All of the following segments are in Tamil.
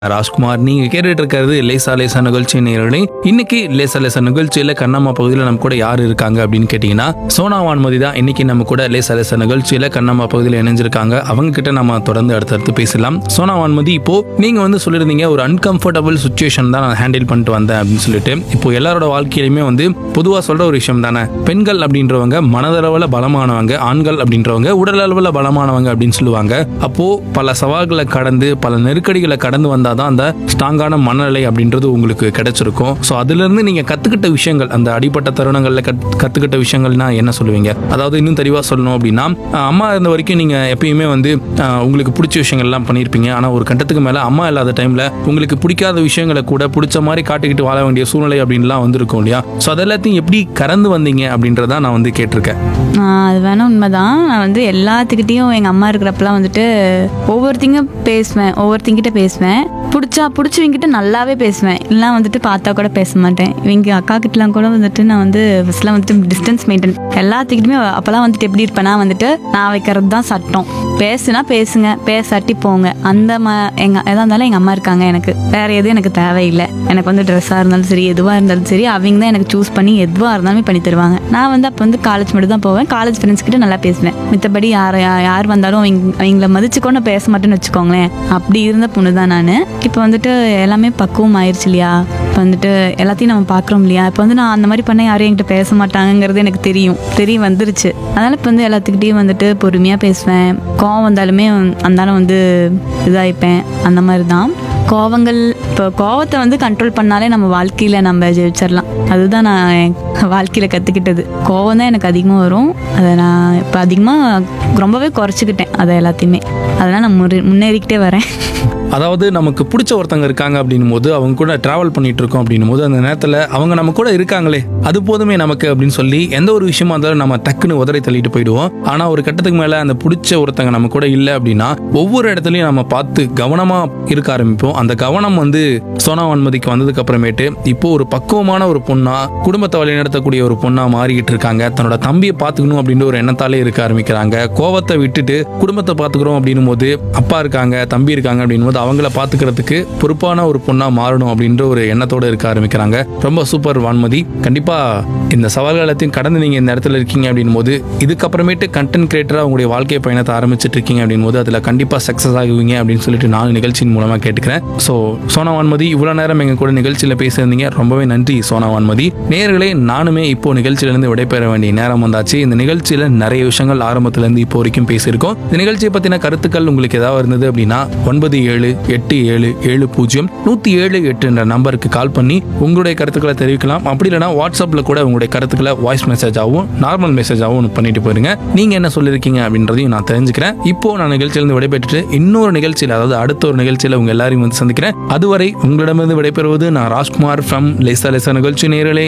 ராஜ்குமார் நீங்க கேட்டுட்டு இருக்கிறது லேசா லேசா நிகழ்ச்சி நேரடி இன்னைக்கு லேசா லேசா நிகழ்ச்சியில கண்ணம்மா பகுதியில் நம்ம கூட யார் இருக்காங்க அப்படின்னு கேட்டீங்கன்னா சோனா வான்மதி தான் இன்னைக்கு நம்ம கூட லேசா லேசா நிகழ்ச்சியில கண்ணம்மா பகுதியில் இணைஞ்சிருக்காங்க அவங்க கிட்ட நம்ம தொடர்ந்து அடுத்தடுத்து பேசலாம் சோனா வான்மதி இப்போ நீங்க வந்து சொல்லியிருந்தீங்க ஒரு அன்கம்ஃபர்டபுள் சுச்சுவேஷன் தான் நான் ஹேண்டில் பண்ணிட்டு வந்தேன் அப்படின்னு சொல்லிட்டு இப்போ எல்லாரோட வாழ்க்கையிலுமே வந்து பொதுவாக சொல்ற ஒரு விஷயம் தானே பெண்கள் அப்படின்றவங்க மனதளவில் பலமானவங்க ஆண்கள் அப்படின்றவங்க உடல் அளவில் பலமானவங்க அப்படின்னு சொல்லுவாங்க அப்போ பல சவால்களை கடந்து பல நெருக்கடிகளை கடந்து வந்தாதான் அந்த ஸ்ட்ராங்கான மனநிலை அப்படின்றது உங்களுக்கு கிடைச்சிருக்கும் ஸோ அதுல இருந்து நீங்க கத்துக்கிட்ட விஷயங்கள் அந்த அடிப்பட்ட தருணங்கள்ல கத்- கத்துக்கிட்ட விஷயங்கள்னா என்ன சொல்லுவீங்க அதாவது இன்னும் தெளிவா சொல்லணும் அப்படின்னா அஹ், அம்மா இருந்த வரைக்கும் நீங்க எப்பயுமே வந்து அஹ், உங்களுக்கு பிடிச்ச விஷயங்கள்லாம் பண்ணியிருப்பீங்க ஆனா ஒரு கட்டத்துக்கு மேல அம்மா இல்லாத டைம்ல உங்களுக்கு பிடிக்காத விஷயங்களை கூட பிடிச்ச மாதிரி காட்டிக்கிட்டு வாழ வேண்டிய சூழ்நிலை அப்படின்லாம் வந்திருக்கும் இல்லையா ஸோ அதெல்லாத்தையும் எப்படி கடந்து வந்தீங்க அப்படின்றத நான் வந்து கேட்டிருக்கேன் ஆஹ் அது வேணா உண்மைதான் நான் வந்து எல்லாத்துக்கிட்டேயும் எங்கள் அம்மா இருக்கிறப்பெல்லாம் வந்துட்டு ஒவ்வொருத்திங்க பேசுவேன் ஒவ்வொருத்திங்கிட்ட பேசுவேன் பிடிச்சா பிடிச்சவங்கிட்ட நல்லாவே பேசுவேன் இல்லைனா வந்துட்டு பார்த்தா கூட பேச மாட்டேன் இவங்க அக்கா கிட்டலாம் கூட வந்துட்டு நான் வந்து ஃபஸ்ட்லாம் வந்துட்டு டிஸ்டன்ஸ் மெயின்டைன் எல்லாத்துக்கிட்டுமே அப்போல்லாம் வந்துட்டு எப்படி இருப்பேன்னா வந்துட்டு நான் வைக்கிறது தான் சட்டம் பேசுனா பேசுங்க பேசாட்டி போங்க அந்த ம எங்கள் எதாக இருந்தாலும் எங்கள் அம்மா இருக்காங்க எனக்கு வேற எதுவும் எனக்கு தேவையில்லை எனக்கு வந்து ட்ரெஸ்ஸாக இருந்தாலும் சரி எதுவாக இருந்தாலும் சரி அவங்க தான் எனக்கு சூஸ் பண்ணி எதுவாக இருந்தாலுமே பண்ணி தருவாங்க நான் வந்து அப்போ வந்து காலேஜ் மட்டும் தான் போவேன் காலேஜ் ஃப்ரெண்ட்ஸ் கிட்ட நல்லா பேசுவேன் மித்தபடி யார் யா- யார் வந்தாலும் அவங்க அவங்கள மதிச்சு கூட நான் பேச மாட்டேன்னு வச்சுக்கோங்களேன் அப்படி இருந்த பொண்ணு தான் நான் இப்போ வந்துட்டு எல்லாமே பக்குவம் ஆயிடுச்சு இல்லையா இப்போ வந்துட்டு எல்லாத்தையும் நம்ம பார்க்குறோம் இல்லையா இப்போ வந்து நான் அந்த மாதிரி பண்ண யாரும் என்கிட்ட பேச மாட்டாங்கங்கிறது எனக்கு தெரியும் தெரிய வந்துருச்சு அதனால இப்போ வந்து எல்லாத்துக்கிட்டையும் வந்துட்டு பொறுமையாக பேசுவேன் கோவம் வந்தாலுமே அந்தாலும் வந்து இதாகிப்பேன் அந்த மாதிரி தான் கோவங்கள் இப்போ கோவத்தை வந்து கண்ட்ரோல் பண்ணாலே நம்ம வாழ்க்கையில் நம்ம ஜெயிச்சிடலாம் அதுதான் நான் என் வாழ்க்கையில் கற்றுக்கிட்டது கோவம் தான் எனக்கு அதிகமாக வரும் அதை நான் இப்போ அதிகமாக ரொம்பவே குறைச்சிக்கிட்டேன் அதை எல்லாத்தையுமே அதெல்லாம் நான் முறை முன்னேறிக்கிட்டே வரேன் அதாவது நமக்கு பிடிச்ச ஒருத்தங்க இருக்காங்க அப்படின்னும் போது அவங்க கூட டிராவல் பண்ணிட்டு இருக்கோம் அப்படின்னும் போது அந்த நேரத்தில் அவங்க நம்ம கூட இருக்காங்களே அது போதுமே நமக்கு அப்படின்னு சொல்லி எந்த ஒரு விஷயமா இருந்தாலும் நம்ம டக்குன்னு உதறி தள்ளிட்டு போயிடுவோம் ஆனா ஒரு கட்டத்துக்கு மேல அந்த பிடிச்ச ஒருத்தங்க நம்ம கூட இல்லை அப்படின்னா ஒவ்வொரு இடத்துலையும் நம்ம பார்த்து கவனமா இருக்க ஆரம்பிப்போம் அந்த கவனம் வந்து சோனா வன்மதிக்கு வந்ததுக்கு அப்புறமேட்டு இப்போ ஒரு பக்குவமான ஒரு பொண்ணா குடும்பத்தை வழிநடத்தக்கூடிய ஒரு பொண்ணா மாறிக்கிட்டு இருக்காங்க தன்னோட தம்பியை பார்த்துக்கணும் அப்படின்ற ஒரு எண்ணத்தாலே இருக்க ஆரம்பிக்கிறாங்க கோவத்தை விட்டுட்டு குடும்பத்தை பார்த்துக்கிறோம் அப்படின்னும் போது அப்பா இருக்காங்க தம்பி இருக்காங்க அப்படின்னும் போது அவங்கள பார்த்துக்கிறதுக்கு பொறுப்பான ஒரு பொண்ணா மாறணும் அப்படின்ற ஒரு எண்ணத்தோட இருக்க ஆரம்பிக்கிறாங்க ரொம்ப சூப்பர் வான்மதி கண்டிப்பா இந்த சவால்கள் எல்லாத்தையும் கடந்து நீங்க இந்த இடத்துல இருக்கீங்க அப்படின்னும் போது இதுக்கப்புறமேட்டு கண்டென்ட் கிரியேட்டரா உங்களுடைய வாழ்க்கை பயணத்தை ஆரம்பிச்சிட்டு இருக்கீங்க அப்படின்னும் போது அதுல கண்டிப்பா சக்சஸ் ஆகுவீங்க அப்படின்னு சொல்லிட்டு நான் நிகழ்ச்சியின் மூலமா கேட்டுக்கிறேன் ஸோ சோனா வான்மதி இவ்வளவு நேரம் எங்க கூட நிகழ்ச்சியில பேசியிருந்தீங்க ரொம்பவே நன்றி சோனா வான்மதி நேர்களே நானுமே இப்போ நிகழ்ச்சியிலிருந்து விடைபெற வேண்டிய நேரம் வந்தாச்சு இந்த நிகழ்ச்சியில நிறைய விஷயங்கள் ஆரம்பத்துல இருந்து இப்போ வரைக்கும் பேசியிருக்கோம் இந்த நிகழ்ச்சியை பத்தின கருத்துக்கள் உங்களுக்கு ஏதாவது இருந்தது அப்படின்னா ஒன்பது ஏழு எட்டு ஏழு ஏழு பூஜ்ஜியம் நூத்தி ஏழு எட்டு என்ற நம்பருக்கு கால் பண்ணி உங்களுடைய கருத்துக்களை தெரிவிக்கலாம் அப்படி இல்லைனா வாட்ஸ்அப்ல கூட உங்களுடைய கருத்துக்களை வாய்ஸ் மெசேஜாகவும் நார்மல் மெசேஜாகவும் பண்ணிட்டு போயிருங்க நீங்க என்ன சொல்லியிருக்கீங்க அப்படின்றதையும் நான் தெரிஞ்சுக்கிறேன் இப்போ நான் நிகழ்ச்சியிலிருந்து விடைபெற்றுட்டு இன்னொரு நிகழ்ச்சியில் அதாவது அடுத்த ஒரு நிகழ்ச்சியில உங்க எல்லாரையும் வந்து சந்திக்கிறேன் அதுவரை உங்களிடமிருந்து விடைபெறுவது நான் ராஜ்குமார் ஃப்ரம் லேசா லேசா நிகழ்ச்சி நேரலே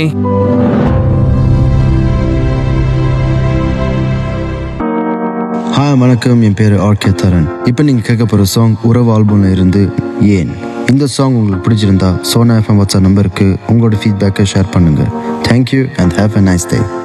ஹாய் வணக்கம் என் பேர் ஆர்கே தரன் இப்போ நீங்கள் கேட்க போகிற சாங் உறவு ஆல்பம்ல இருந்து ஏன் இந்த சாங் உங்களுக்கு பிடிச்சிருந்தா சோனா எஃப்எம் வாட்ஸ்அப் நம்பருக்கு உங்களோட ஃபீட்பேக்கை ஷேர் பண்ணுங்கள் thank you and have a nice day